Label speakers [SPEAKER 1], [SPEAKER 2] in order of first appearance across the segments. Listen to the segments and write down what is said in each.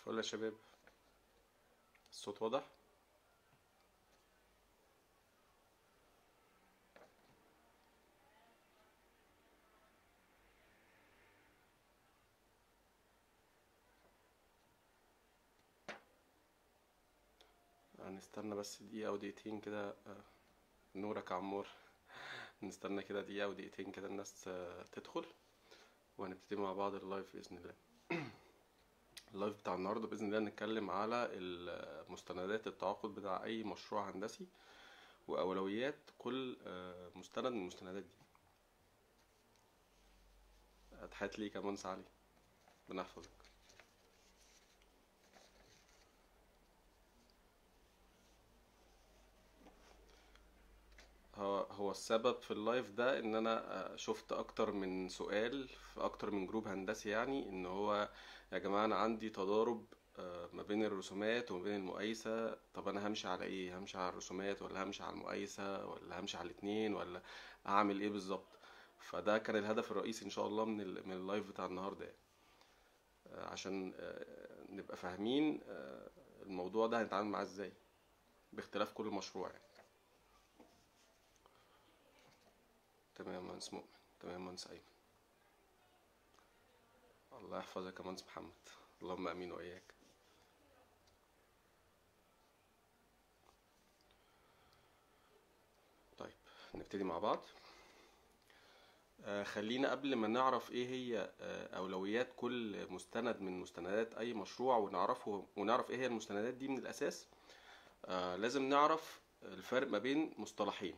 [SPEAKER 1] الفل يا شباب الصوت واضح هنستنى بس دقيقة أو دقيقتين كده آه، نورك يا عمور نستنى كده دقيقة أو دقيقتين كده الناس آه، تدخل وهنبتدي مع بعض اللايف بإذن الله اللايف بتاع النهاردة بإذن الله نتكلم على ال- مستندات التعاقد بتاع أي مشروع هندسي وأولويات كل آه، مستند من المستندات دي تحياتي ليك يا مهندس علي ربنا يحفظك هو هو السبب في اللايف ده ان انا آه، شفت اكتر من سؤال في اكتر من جروب هندسي يعني ان هو يا جماعة انا عندي تضارب آه، ما بين الرسومات وما بين المقايسة طب انا همشي على ايه همشي على الرسومات ولا همشي على المقايسة ولا همشي على الاتنين ولا اعمل ايه بالظبط فده كان الهدف الرئيسي ان شاء الله من ال- من اللايف بتاع النهارده يعني آه، عشان آه، نبقى فاهمين آه، الموضوع ده هنتعامل معاه ازاي باختلاف كل مشروع يعني تمام يا مهندس مؤمن تمام يا مهندس ايمن الله يحفظك يا مهندس محمد اللهم امين واياك طيب نبتدي مع بعض آه خلينا قبل ما نعرف ايه هي آه اولويات كل مستند من مستندات اي مشروع ونعرفه ونعرف ايه هي المستندات دي من الاساس آه لازم نعرف الفرق ما بين مصطلحين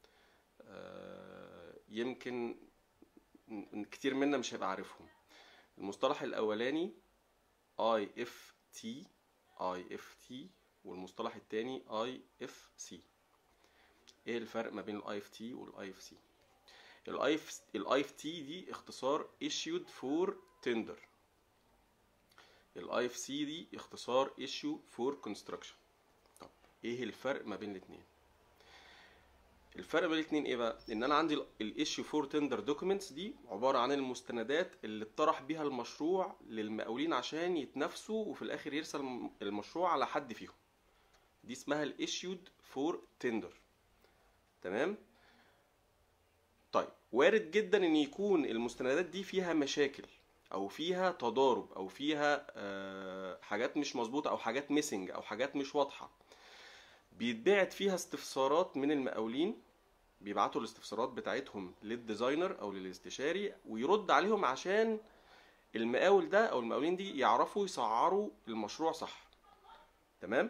[SPEAKER 1] آه يمكن ن- كتير منا مش هيبقى عارفهم المصطلح الاولاني اي اف تي اي اف تي والمصطلح التاني اي اف سي ايه الفرق ما بين الاي اف تي والاي اف سي الاي اف الاي اف تي دي اختصار issued for tender الاي اف سي دي اختصار issue for construction طب ايه الفرق ما بين الاتنين الفرق بين الاتنين ايه بقى ان انا عندي الايشيو فور تندر دوكيومنتس دي عباره عن المستندات اللي اتطرح بيها المشروع للمقاولين عشان يتنافسوا وفي الاخر يرسل الم- المشروع على حد فيهم دي اسمها الايشيود فور تندر تمام طيب وارد جدا ان يكون المستندات دي فيها مشاكل او فيها تضارب او فيها آه، حاجات مش مظبوطه او حاجات ميسنج او حاجات مش واضحه بيتبعت فيها استفسارات من المقاولين بيبعتوا الاستفسارات بتاعتهم للديزاينر او للاستشاري ويرد عليهم عشان المقاول ده او المقاولين دي يعرفوا يسعروا المشروع صح تمام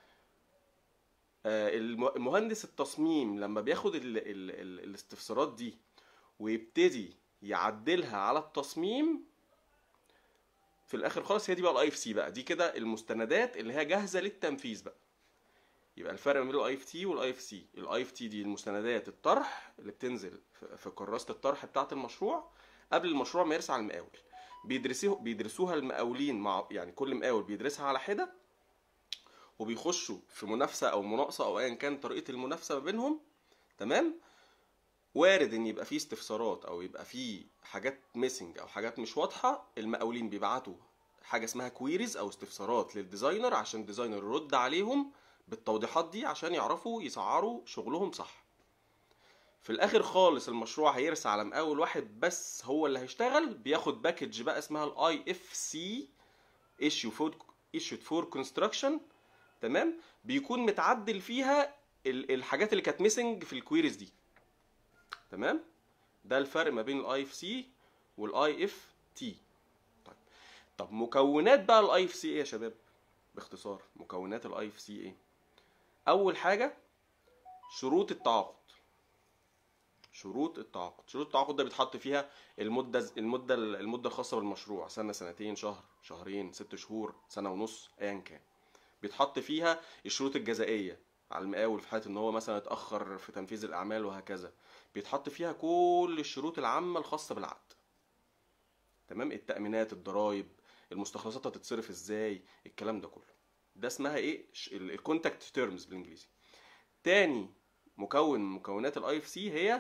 [SPEAKER 1] آه، الم- المهندس التصميم لما بياخد ال ال ال الاستفسارات دي ويبتدي يعدلها على التصميم في الاخر خالص هي دي بقى الاي اف سي بقى دي كده المستندات اللي هي جاهزه للتنفيذ بقى يبقى الفرق ما بين الاي اف تي والاي اف سي الاي اف تي دي المستندات الطرح اللي بتنزل في في كراسه الطرح بتاعه المشروع قبل المشروع ما يرسى على المقاول بيدرسوه بيدرسوها المقاولين مع يعني كل مقاول بيدرسها على حده وبيخشوا في منافسه او مناقصه او ايا كان طريقه المنافسه ما بينهم تمام وارد ان يبقى فيه استفسارات او يبقى فيه حاجات ميسنج او حاجات مش واضحه المقاولين بيبعتوا حاجه اسمها كويريز او استفسارات للديزاينر عشان الديزاينر يرد عليهم بالتوضيحات دي عشان يعرفوا يسعروا شغلهم صح في الاخر خالص المشروع هيرسى على مقاول واحد بس هو اللي هيشتغل بياخد باكج بقى اسمها الاي اف سي issue for issued for construction تمام بيكون متعدل فيها ال- الحاجات اللي كانت ميسنج في الكويريز دي تمام ده الفرق ما بين الاي اف سي والاي اف تي طيب طب مكونات بقى الاي اف سي ايه يا شباب باختصار مكونات الاي اف سي ايه اول حاجه شروط التعاقد شروط التعاقد شروط التعاقد ده بيتحط فيها المده المده المده الخاصه بالمشروع سنه سنتين شهر شهرين ست شهور سنه ونص ايا كان بيتحط فيها الشروط الجزائيه على المقاول في حاله ان هو مثلا اتاخر في تنفيذ الاعمال وهكذا بيتحط فيها كل الشروط العامه الخاصه بالعقد تمام التامينات الضرايب المستخلصات هتتصرف ازاي الكلام ده كله ده اسمها ايه الكونتاكت تيرمز بالانجليزي تاني مكون من مكونات الاي اف سي هي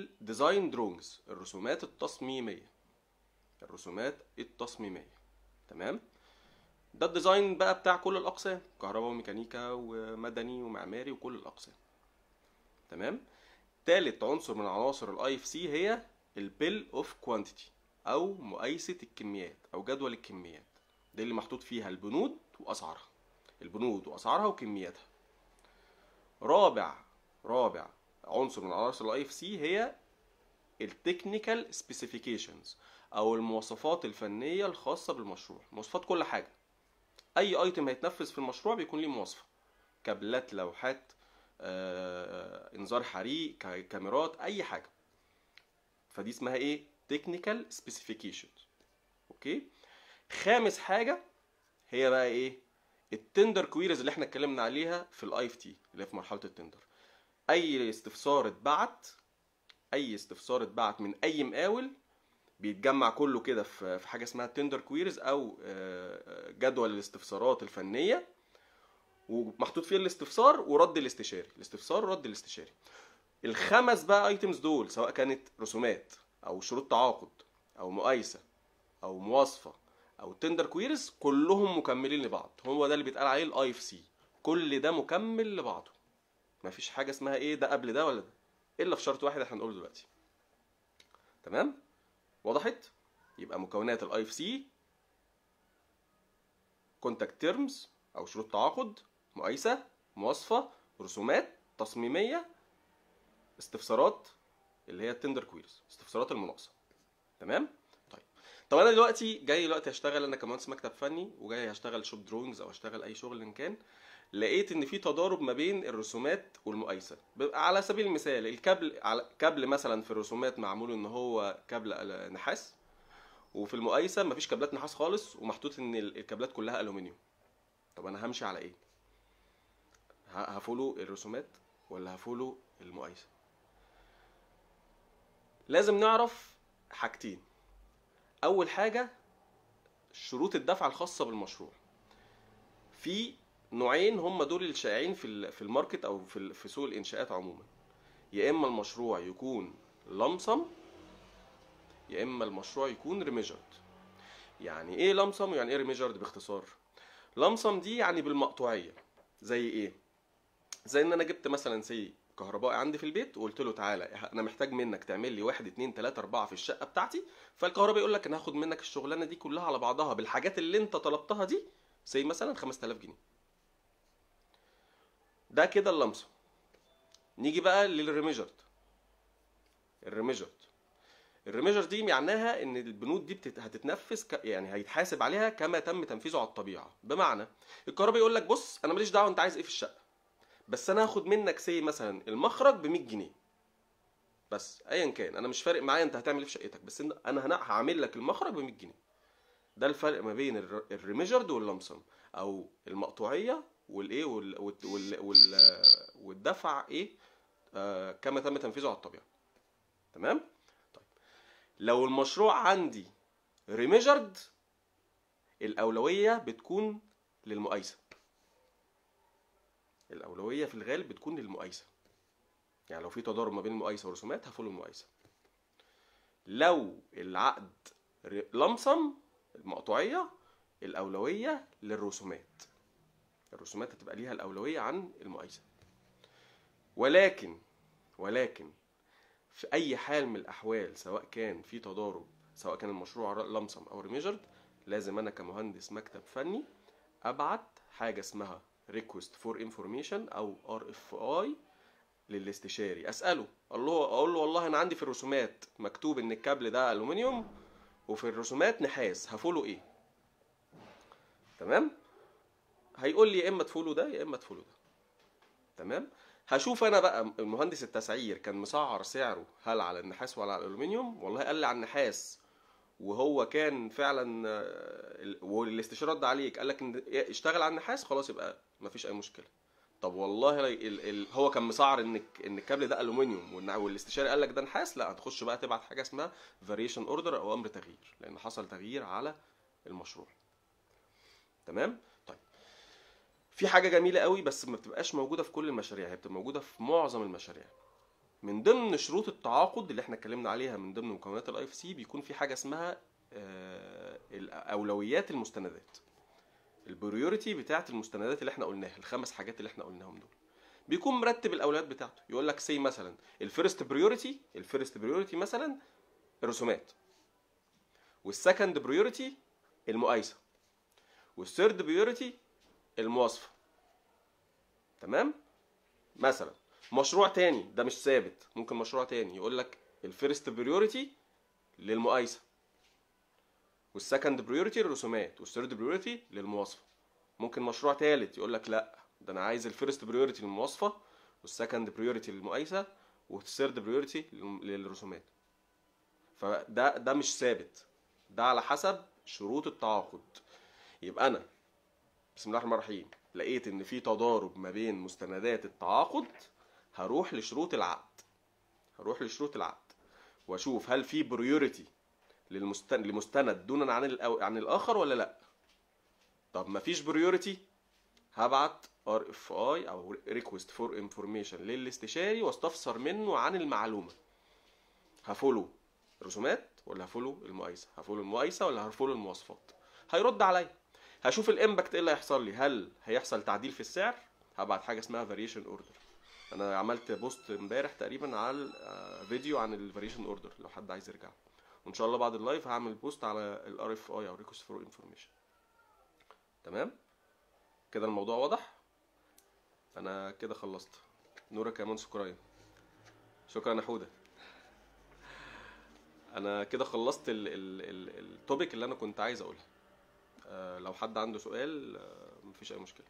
[SPEAKER 1] الديزاين درونجز الرسومات التصميميه الرسومات التصميميه تمام ده الديزاين بقى بتاع كل الاقسام كهرباء وميكانيكا ومدني ومعماري وكل الاقسام تمام تالت عنصر من عناصر الاي اف سي هي البيل اوف كوانتيتي او مقايسه الكميات او جدول الكميات دي اللي محطوط فيها البنود واسعارها البنود واسعارها وكمياتها رابع رابع عنصر من عناصر الاي اف سي هي التكنيكال سبيسيفيكيشنز او المواصفات الفنيه الخاصه بالمشروع مواصفات كل حاجه اي ايتم هيتنفذ في المشروع بيكون ليه مواصفه كابلات لوحات آه، انذار حريق كا- كاميرات اي حاجه فدي اسمها ايه تكنيكال سبيسيفيكيشنز اوكي خامس حاجه هي بقى ايه التندر كويريز اللي احنا اتكلمنا عليها في الاي اف تي اللي هي في مرحله التندر اي استفسار اتبعت اي استفسار اتبعت من اي مقاول بيتجمع كله كده في في حاجه اسمها تندر كويريز او آه، جدول الاستفسارات الفنيه ومحطوط فيه الاستفسار ورد الاستشاري الاستفسار ورد الاستشاري الخمس بقى ايتمز دول سواء كانت رسومات او شروط تعاقد او مقايسه او مواصفه او تندر كويريز كلهم مكملين لبعض هو ده اللي بيتقال عليه الاي اف سي كل ده مكمل لبعضه مفيش حاجه اسمها ايه ده قبل ده ولا ده الا في شرط واحد احنا هنقوله دلوقتي تمام وضحت يبقى مكونات الاي اف سي كونتاكت تيرمز او شروط تعاقد مقايسه مواصفه رسومات تصميميه استفسارات اللي هي التندر كويرز استفسارات المناقصه تمام طيب طب انا دلوقتي جاي دلوقتي هشتغل انا كمهندس مكتب فني وجاي هشتغل شوب دروينجز او هشتغل اي شغل ان كان لقيت ان في تضارب ما بين الرسومات والمقايسه بيبقى على سبيل المثال الكابل على كابل مثلا في الرسومات معمول ان هو كابل ال- نحاس وفي المقايسه مفيش كابلات نحاس خالص ومحطوط ان ال- الكابلات كلها الومنيوم طب انا همشي على ايه ه- هفولو الرسومات ولا هفولو المقايسه لازم نعرف حاجتين اول حاجه شروط الدفع الخاصه بالمشروع في نوعين هم دول الشائعين في ال- في الماركت او في ال- في سوق الانشاءات عموما يا اما المشروع يكون لمسم يا اما المشروع يكون ريميجرد يعني ايه لمسم ويعني ايه ريميجرد باختصار لمسم دي يعني بالمقطوعيه زي ايه زي ان انا جبت مثلا سي كهربائي عندي في البيت وقلت له تعالى انا محتاج منك تعمل لي واحد اتنين تلاته اربعه في الشقه بتاعتي فالكهربائي يقول لك انا هاخد منك الشغلانه دي كلها على بعضها بالحاجات اللي انت طلبتها دي زي مثلا 5000 جنيه ده كده اللمسه نيجي بقى للريميجرد الريميجرد الريميجر دي معناها ان البنود دي بتت... هتتنفذ ك... يعني هيتحاسب عليها كما تم تنفيذه على الطبيعه بمعنى الكهربائي يقول لك بص انا ماليش دعوه انت عايز ايه في الشقه بس انا هاخد منك سي مثلا المخرج ب 100 جنيه بس ايا كان انا مش فارق معايا انت هتعمل ايه في شقتك بس إن- انا هنا هعمل لك المخرج ب 100 جنيه ده الفرق ما بين الر- الريميجرد واللمسم او المقطوعيه والايه وال... وال... وال... وال... والدفع ايه آه كما تم تنفيذه على الطبيعه تمام طيب لو المشروع عندي ريميجرد الاولويه بتكون للمقايسه الاولويه في الغالب بتكون للمقايسه يعني لو في تضارب ما بين المقايسه والرسومات هفول المقايسه لو العقد ر- لمسم المقطوعيه الاولويه للرسومات الرسومات هتبقى ليها الاولويه عن المقايسه ولكن ولكن في اي حال من الاحوال سواء كان في تضارب سواء كان المشروع لمسم او ريميجرد لازم انا كمهندس مكتب فني ابعت حاجه اسمها ريكوست فور انفورميشن او ار اف اي للاستشاري اساله اقول له اقول له والله انا عندي في الرسومات مكتوب ان الكابل ده الومنيوم وفي الرسومات نحاس هفوله ايه تمام هيقول لي يا اما تفوله ده يا اما تفوله ده تمام هشوف انا بقى المهندس التسعير كان مسعر سعره هل على النحاس ولا على الالومنيوم والله قال لي على النحاس وهو كان فعلا آه، ال- والاستشاره رد عليك قال لك ان اشتغل على النحاس خلاص يبقى مفيش اي مشكله طب والله ال ال هو كان مسعر ان ان الكابل ده الومنيوم والن- والاستشاري قال لك ده نحاس لا هتخش بقى تبعت حاجه اسمها فاريشن اوردر او امر تغيير لان حصل تغيير على المشروع تمام طيب في حاجه جميله قوي بس ما بتبقاش موجوده في كل المشاريع هي بتبقى موجوده في معظم المشاريع من ضمن شروط التعاقد اللي احنا اتكلمنا عليها من ضمن مكونات الاي اف سي بيكون في حاجه اسمها اولويات المستندات البريوريتي بتاعت المستندات اللي احنا قلناها الخمس حاجات اللي احنا قلناهم دول بيكون مرتب الاولويات بتاعته يقول لك سي مثلا الفيرست بريوريتي الفيرست بريوريتي مثلا الرسومات والسكند بريوريتي المقايسه والثيرد بريوريتي المواصفه تمام مثلا مشروع تاني ده مش ثابت ممكن مشروع تاني يقول لك الفيرست بريوريتي للمقايسه والسكند بريوريتي للرسومات والثيرد بريوريتي للمواصفه ممكن مشروع تالت يقول لك لا ده انا عايز الفيرست بريوريتي للمواصفه والسكند بريوريتي للمقايسه والثيرد بريوريتي للرسومات فده ده مش ثابت ده على حسب شروط التعاقد يبقى انا بسم الله الرحمن الرحيم لقيت ان في تضارب ما بين مستندات التعاقد هروح لشروط العقد هروح لشروط العقد واشوف هل في بريوريتي للمستند لمستند دونا عن الأو... عن الاخر ولا لا طب ما فيش بريوريتي هبعت ار اف اي او ريكوست فور انفورميشن للاستشاري واستفسر منه عن المعلومه هفولو رسومات ولا هفولو المقايسه هفولو المقايسه ولا هفولو المواصفات هيرد عليا هشوف الامباكت ايه اللي هيحصل لي هل هيحصل تعديل في السعر هبعت حاجه اسمها فاريشن اوردر انا عملت بوست امبارح تقريبا على فيديو عن الفاريشن اوردر لو حد عايز يرجع وان شاء الله بعد اللايف هعمل بوست على الار اف اي او ريكوست فور انفورميشن تمام كده الموضوع واضح انا كده خلصت نورك يا منصف كرايم شكرا يا حوده انا كده خلصت التوبيك اللي انا كنت عايز اقولها أه لو حد عنده سؤال أه مفيش اي مشكله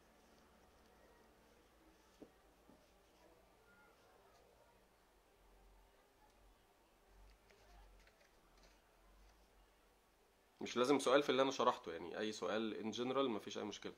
[SPEAKER 1] مش لازم سؤال في اللي انا شرحته يعني اي سؤال ان جنرال مفيش اي مشكله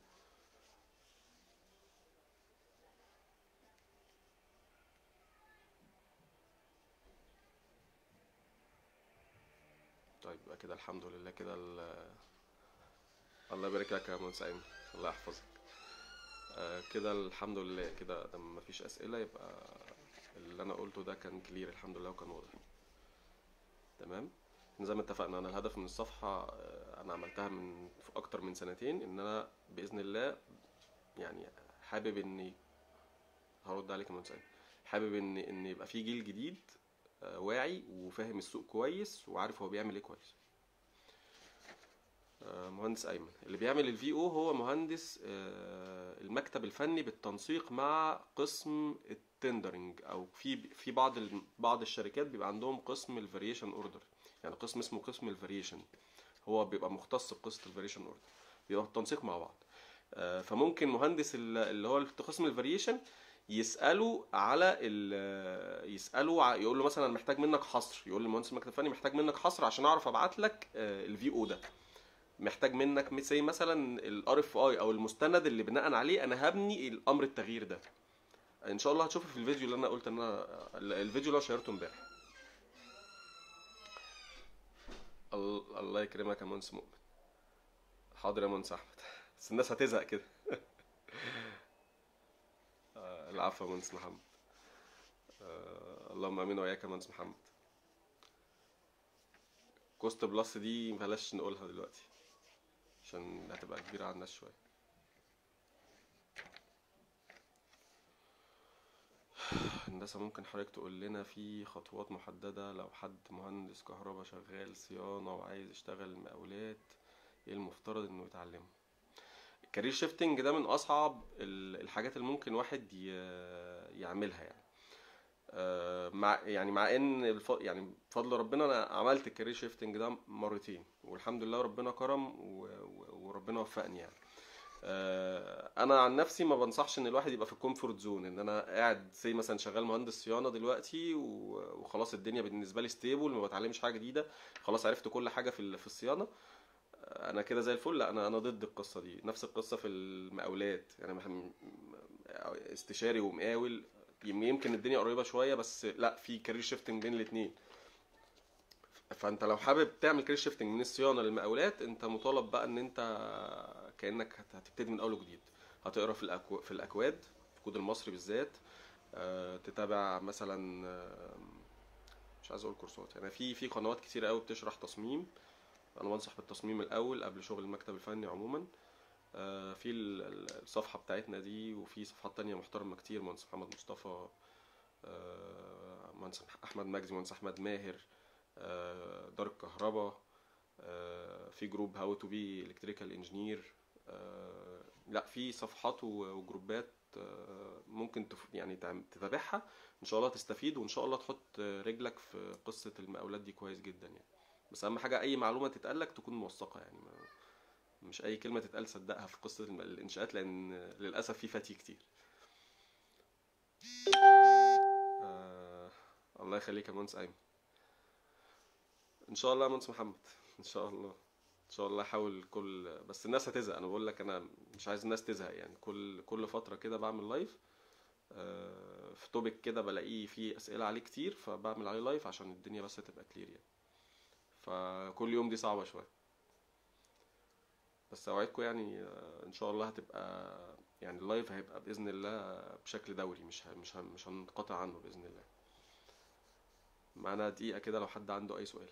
[SPEAKER 1] طيب يبقى كده الحمد لله كده ال- الله يبارك لك يا مهندس ايمن الله يحفظك آه، كده الحمد لله كده ده مفيش اسئله يبقى اللي انا قلته ده كان كلير الحمد لله وكان واضح تمام زي ما اتفقنا انا الهدف من الصفحه آه، انا عملتها من في اكتر من سنتين ان انا باذن الله يعني حابب اني هرد عليك يا مهندس أيمن. حابب ان ان يبقى في جيل جديد آه، واعي وفاهم السوق كويس وعارف هو بيعمل ايه كويس آه، مهندس ايمن اللي بيعمل الفي او هو مهندس آه، المكتب الفني بالتنسيق مع قسم التندرنج او في في بعض ال- بعض الشركات بيبقى عندهم قسم الفاريشن اوردر يعني قسم اسمه قسم الفاريشن هو بيبقى مختص بقصه الفاريشن اوردر بيبقى بالتنسيق مع بعض آه، فممكن مهندس ال- اللي هو في قسم الفاريشن يسالوا على ال يسالوا ع- يقول له مثلا أنا محتاج منك حصر يقول لمهندس المكتب الفني محتاج منك حصر عشان اعرف ابعت لك الفي او ده محتاج منك زي مثلا الار اف اي او المستند اللي بناء عليه انا هبني الامر التغيير ده ان شاء الله هتشوفه في الفيديو اللي انا قلت ان انا الفيديو اللي انا شيرته امبارح ال- الله يكرمك يا مهندس مؤمن حاضر يا مهندس احمد بس الناس هتزهق كده آه، العفو يا مهندس محمد آه، اللهم امين وياك يا مهندس محمد كوست بلس دي بلاش نقولها دلوقتي عشان هتبقى كبيرة على الناس شوية هندسة ممكن حضرتك تقول لنا في خطوات محددة لو حد مهندس كهرباء شغال صيانة وعايز يشتغل مقاولات ايه المفترض انه يتعلمه الكارير شيفتنج ده من اصعب ال- الحاجات اللي ممكن واحد ي- يعملها يعني آه، مع يعني مع ان الف... يعني بفضل ربنا انا عملت الكارير شيفتنج ده مرتين والحمد لله ربنا كرم و... و... وربنا وفقني يعني آه، انا عن نفسي ما بنصحش ان الواحد يبقى في الكومفورت زون ان انا قاعد زي مثلا شغال مهندس صيانه دلوقتي و- وخلاص الدنيا بالنسبه لي ستيبل ما بتعلمش حاجه جديده خلاص عرفت كل حاجه في ال- في الصيانه آه، انا كده زي الفل لا انا انا ضد القصه دي نفس القصه في المقاولات يعني مح- استشاري ومقاول يم- يمكن الدنيا قريبه شويه بس لا في كارير شيفتنج بين الاثنين فانت لو حابب تعمل كارير شيفتنج من الصيانه للمقاولات انت مطالب بقى ان انت كانك هت- هتبتدي من اول وجديد هتقرا في الأكو... في الاكواد في الكود المصري بالذات آه، تتابع مثلا آه، مش عايز اقول كورسات يعني في في قنوات كتير قوي بتشرح تصميم انا بنصح بالتصميم الاول قبل شغل المكتب الفني عموما آه، في ال- ال- الصفحه بتاعتنا دي وفي صفحات تانية محترمه كتير مهندس محمد مصطفى آه، مهندس احمد مجدي مهندس احمد ماهر آه، دار الكهرباء آه، في جروب هاو تو بي الكتريكال انجينير لا في صفحات و- وجروبات آه، ممكن تف... يعني تعم- تتابعها ان شاء الله تستفيد وان شاء الله تحط رجلك في قصه المقاولات دي كويس جدا يعني بس اهم حاجه اي معلومه تتقالك تكون موثقه يعني ما... مش اي كلمه تتقال صدقها في قصه الم- الانشاءات لان للاسف في فتي كتير آه... الله يخليك يا مهندس ايمن ان شاء الله يا مهندس محمد ان شاء الله ان شاء الله احاول كل بس الناس هتزهق انا بقول لك انا مش عايز الناس تزهق يعني كل كل فتره كده بعمل لايف آه، في توبيك كده بلاقيه فيه اسئله عليه كتير فبعمل عليه لايف عشان الدنيا بس تبقى كلير يعني فكل يوم دي صعبه شويه بس اوعدكم يعني آه، ان شاء الله هتبقى يعني اللايف هيبقى باذن الله بشكل دوري مش ه- مش ه- مش هنقطع عنه باذن الله معانا دقيقه كده لو حد عنده اي سؤال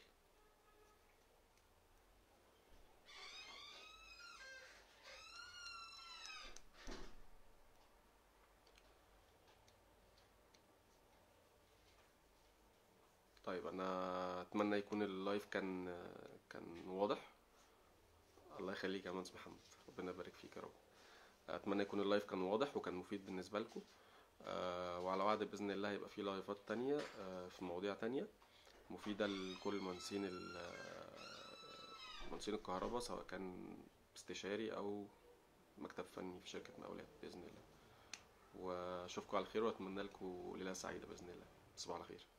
[SPEAKER 1] طيب انا اتمنى يكون اللايف كان كان واضح الله يخليك يا مهندس محمد ربنا يبارك فيك يا رب اتمنى يكون اللايف كان واضح وكان مفيد بالنسبه لكم آه وعلى وعد باذن الله هيبقى في لايفات تانية آه في مواضيع تانية مفيده لكل مهندسين ال- آه، مهندسين الكهرباء سواء كان استشاري او مكتب فني في شركه مقاولات باذن الله واشوفكم على خير واتمنى لكم ليله سعيده باذن الله تصبحوا على خير